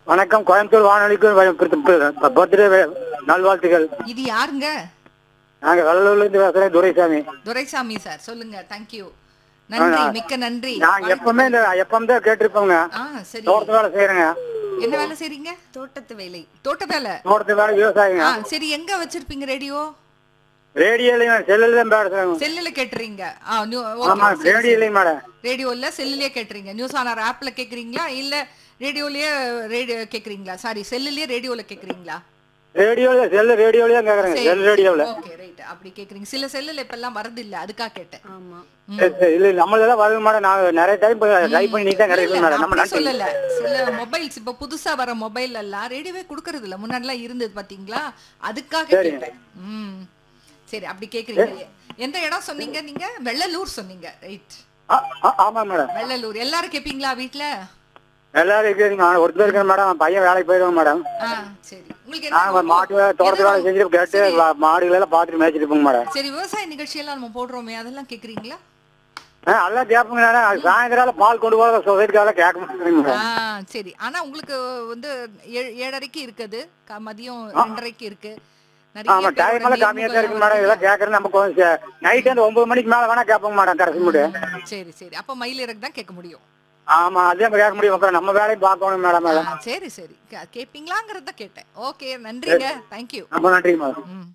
வணக்கம் கோயம்புத்தூர் வானொலிக்கு பர்த்டே நல்வாழ்த்துக்கள் இது யாருங்க நாங்க வெள்ளூர்ல இருந்து பேசுறேன் துரைசாமி துரைசாமி சார் சொல்லுங்க தேங்க்யூ நன்றி மிக்க நன்றி நான் எப்பவுமே இந்த எப்பவும் தான் கேட்டிருப்போங்க ஆ சரி தோட்டத்து வேலை செய்யறேங்க என்ன வேலை செய்றீங்க தோட்டத்து வேலை தோட்ட வேலை தோட்டத்து வேலை விவசாயிங்க ஆ சரி எங்க வச்சிருப்பீங்க ரேடியோ ரேடியோலையும் செல்லுல தான் பேசுறேங்க செல்லுல கேட்டுறீங்க ஆ நியூ ஆமா ரேடியோலையும் மேடம் ரேடியோல செல்லுலயே கேட்டுறீங்க நியூஸ் ஆனர் ஆப்ல கேக்குறீங்களா இல்ல ரேடியோலயே ரேடியோ கேக்குறீங்களா சாரி செல்லுலயே ரேடியோல கேக்குறீங்களா ரேடியோல செல்லு ரேடியோலயே கேக்குறேங்க செல் ரேடியோல ஓகே ரைட் அப்படி கேக்குறீங்க சில செல்லுல இப்ப எல்லாம் வரது இல்ல அதுக்காக கேட்டேன் ஆமா சரி, சரி. இல்ல நம்மளதெல்லாம் வருது மேடம் நான் நிறைய டைம் ட்ரை பண்ணி தான் கிடைக்கும் இல்ல, மேடம் நம்ம அப்படி நாட்டு சொல்லல சில மொபைல்ஸ் இப்ப புதுசா வர மொபைல் எல்லாம் ரேடியோவே குடுக்கறது இல்ல முன்னாடி எல்லாம் இருந்தது பாத்தீங்களா அதுக்காக கேட்டேன் ம் சரி அப்படி கேக்குறீங்க எந்த இடம் சொன்னீங்க நீங்க வெள்ளலூர் சொன்னீங்க ரைட் ஆ, ஆ, ஆமா மேடம் வெள்ளலூர் எல்லாரும் கேப்பீங்களா வீட்ல எல்லாரும் இருக்கிறீங்க ஒருத்தர் இருக்கேன் மேடம் பையன் வேலைக்கு போயிடுவோம் மேடம் ஆ சரி உங்களுக்கு என்ன நாங்க மாட்டு வேலை, தோட்டத்து வேலை செஞ்சுட்டு கேட்டு மாடுகள் எல்லாம் பார்த்துட்டு மேய்ச்சிட்டு போங்க மேடம் சரி விவசாய நிகழ்ச்சி எல்லாம் நம்ம போடுறோமே அதெல்லாம் கேக்குறீங்களா ஆ, அதெல்லாம் கேட்போங்க மேடம் சாயந்தரம் பால் கொண்டு போகிற சொசைட்டிக்காக கேட்க மாட்டேங்க மேடம் ஆ சரி ஆனா உங்களுக்கு வந்து ஏழு- ஏழரைக்கு இருக்குது க- மதியம் ரெண்டரைக்கு இருக்கு ஆமா நிறைய டைம் எல்லாம் கம்மியா தான் இருக்கு மேடம் இதெல்லாம் கேட்கறது நமக்கு கொஞ்சம் நைட் அந்த ஒன்பது மணிக்கு மேல வேணா கேட்போங்க மேடம் கடைசி முடியும் சரி சரி அப்ப மயில் இறக்கு தான் கேட்க முடியும் ஆமா அதே கேட்க முடியும் அப்புறம் நம்ம வேலையும் பார்க்கணும் மேடம் ஆ, மேடம் சரி சரி கே- கேப்பீங்களாங்கிறத கேட்டேன் ஓகே நன்றிங்க தேங்க்யூ ரொம்ப நன்றிங்க மேடம் ம்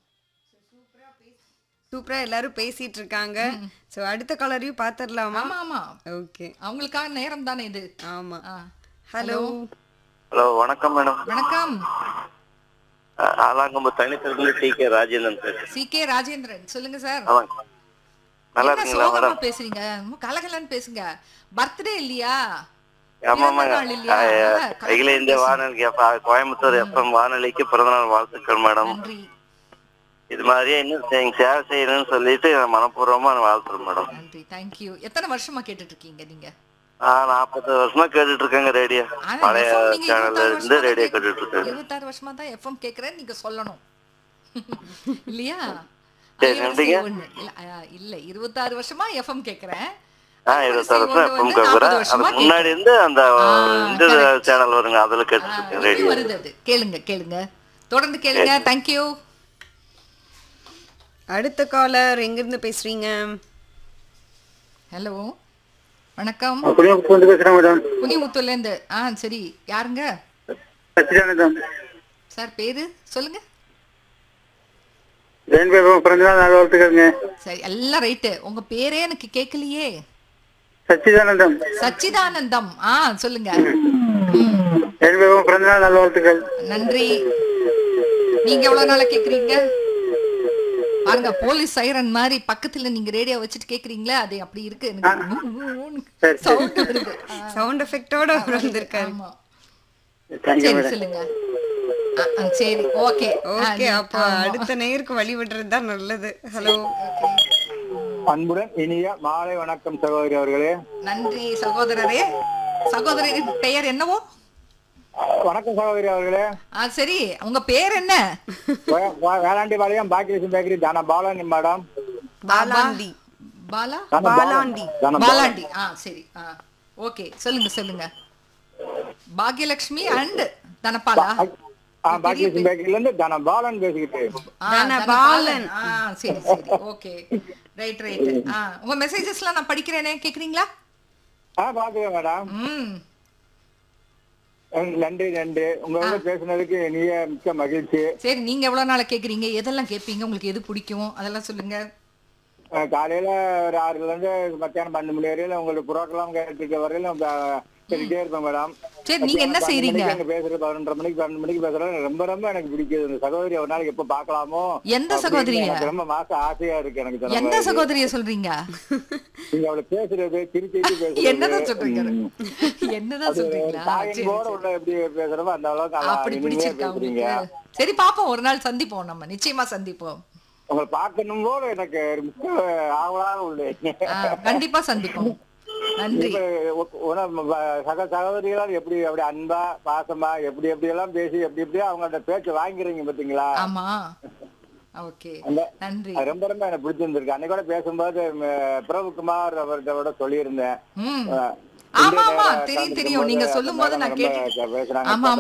சூப்பரா எல்லாரும் பேசிட்டு இருக்காங்க சோ அடுத்த காலரையும் பாத்துடலாமா ஆமா ஆமா ஓகே அவங்களுக்கான நேரம் தானே இது ஆமா ஆ. ஹலோ ஹலோ வணக்கம் மேடம் வணக்கம் ஆலாங்கம்பு தனித்திருந்து டி கே ராஜேந்திரன் பேசுறேன் சி கே ராஜேந்திரன் சொல்லுங்க சார் ஆமாங்க நல்லா என்ன இருக்கீங்களா சோகமா மேடம் பேசுறீங்க ரொம்ப கலகலன்னு பேசுங்க பர்த்டே இல்லையா ஆமாமா பிறந்த நாள் இல்லையா? ஆ, அகில இந்திய வானொலிக்கு எப்ப- கோயம்புத்தூர் எஃப்எம் வானொலிக்கு பிறந்தநாள் வாழ்த்துக்கள் மேடம் நன்றி இது மாதிரியே இன்னும் செய்- சேவை செய்யணும்னு சொல்லிட்டு மனப்பூர்வமா நான் வாழ்த்துறேன் மேடம் நன்றி தேங்க்யூ எத்தனை வருஷமா கேட்டுட்டு இருக்கீங்க நீங்க நான் நாற்பது வருஷமா கேட்டுட்டு இருக்கேங்க ரேடியோ ஆனா பழைய FM நீங்க சேனல்ல 26 இருந்து வருஷமா ரேடியோ தான் கேட்டுட்டு இருக்கேன் இருபத்தாறு வருஷமா தான் எஃப்எம் கேக்குறேன் நீங்க சொல்லணும் இல்லையா சரி, அலைவரிசை நன்றிங்க. ஒண்ணு. இல்ல, ஆ, இல்ல இருபத்தாறு வருஷமா எஃப்எம் கேக்குறேன் ஆ அலைவரிசை இருபத்தாறு வருஷம் ஒண்ணு எஃப்எம் வந்து கேட்குறேன் 40 அது வருஷமா முன்னாடி இருந்து அந்த ஆ, இந்த correct. சேனல் வருங்க அதுல ஆ, கேட்டுட்டு இருக்கேன் எப்படி ரேடியோ வருது அது கேளுங்க கேளுங்க தொடர்ந்து கேளுங்க தேங்க்யூ அடுத்த காலர் எங்க இருந்து பேசுறீங்க ஹலோ வணக்கம் அப்படியே வந்து பேசுறேன் மேடம் புனிமுத்துல இருந்து ஆ சரி யாருங்க சச்சிதானந்தம் சார் பேரு சொல்லுங்க ஜெயின் பேபா பிறந்த நாள் நல்வாழ்த்துக்கங்க சரி எல்லாம் ரைட்டு உங்க பேரே எனக்கு கேட்கலையே சச்சிதானந்தம் சச்சிதானந்தம் ஆ சொல்லுங்க ஜெயின் பேபா பிறந்த நாள் நல்வாழ்த்துக்கள் நன்றி நீங்க எவ்வளவு நாளா கேக்குறீங்க பாருங்க போலீஸ் சைரன் மாதிரி பக்கத்துல நீங்க ரேடியோ வச்சுட்டு கேக்குறீங்களா அது அப்படி இருக்கு எனக்கு சவுண்ட் வருது ஆ, சவுண்ட் எஃபெக்டோட வந்திருக்காரு ஆமா தேங்க்யூ சரி மேடம் சொல்லுங்க ஆ, ஆ, சரி ஓகே ஓகே அப்ப அடுத்த நேருக்கு வழி விடுறது தான் நல்லது ஹலோ அன்புடன் இனிய மாலை வணக்கம் சகோதரி அவர்களே நன்றி சகோதரரே சகோதரின் பெயர் என்னவோ வணக்கம் சகோதரி அவர்களே ஆ சரி உங்க பேர் என்ன வே- வே- வேளாண்டி பாளையம் பாக்கியலட்சுமி பேக்கரி தானா பாலன் மேடம் பாலாண்டி பாலா தானா பாலாண்டி தானா பாலாண்டி ஆ சரி ஆ ஓகே சொல்லுங்க சொல்லுங்க பாக்யலட்சுமி அண்ட் தனபாலா ஆ பாக்கியலட்சுமி பேக்கரில இருந்து தானா பாலன் பேசிக்கிட்டு ஆ, தனபாலன். ஆ சரி சரி ஓகே ரைட் ரைட் ஆ உங்க மெசேஜஸ்லாம் நான் படிக்கிறேனே கேக்குறீங்களா ஆ பாத்துக்கேன் மேடம் ம் ம், நன்றி நன்றி உங்களோட பேசுனதுக்கு இனிய மிக்க மகிழ்ச்சி சரி நீங்க எவ்வளவு நாளா கேக்குறீங்க எதெல்லாம் கேட்பீங்க உங்களுக்கு எது பிடிக்கும் அதெல்லாம் சொல்லுங்க அஹ், காலையில ஒரு ஆறுல இருந்து மத்தியானம் பன்னெண்டு மணி வரையில உங்களுக்கு புரோட்டெல்லாம் கேட்டுட்டு வரையிலும் கேட்டுட்டே இருப்பேன் மேடம் சரி நீங்க என்ன பன்னெண்டு செய்றீங்க மணிக்கு அங்க பேசுறது பதினொன்றரை மணிக்கு பன்னெண்டு மணிக்கு பேசுறது ரொம்ப ரொம்ப எனக்கு பிடிக்குது இந்த சகோதரி ஒரு நாளைக்கு எப்ப பாக்கலாமோ எந்த சகோதரியை? எனக்கு ரொம்ப மாசம் ஆசையா இருக்கு எனக்கு இந்த எந்த மாதிரி. சகோதரிய சொல்றீங்க நீங்க அவளை பேசுறது திருச்சி பேசுறது என்னதான் சொல்றீங்க என்னதான் சொல்றீங்களா தாயின் சரி போற உள்ள எப்படி பேசுறோமோ அந்த அளவுக்கு நல்லா அப்படி இனிமையா பிடிச்சிருக்கா பேசுறீங்க உங்களுக்கு சரி பாப்போம் ஒரு நாள் சந்திப்போம் நம்ம நிச்சயமா சந்திப்போம் உங்களை பார்க்கணும் போல எனக்கு மிக்க ஆவலாக உள்ளது ஆ, கண்டிப்பா சந்திப்போம் நன்றி இப்ப உ- உன- ம- சக சகோதரிகளால் எப்படி அப்படி அன்பா பாசமா எப்படி எப்படி எல்லாம் பேசி எப்படி எப்படியோ அவங்கள்ட்ட பேச்சு வாங்கிறீங்க பாத்தீங்களா ஆமா ஓகே அந்த- நன்றி அது ரொம்ப ரொம்ப எனக்கு பிடிச்சிருந்திருக்கு அன்னைக்கு கூட பேசும்போது ம, பிரபுகுமார் அவர்கிட்ட கூட சொல்லியிருந்தேன் ம் அஹ், ஆமா இந்திய ஆமா நேர தெரியும் உட்கார்ந்து தெரியும் நீங்க இருக்கும்போது சொல்லும் போது அந்த நான் மேடம் கேட்டு ரொம்ப பேசுறாங்க ஆமா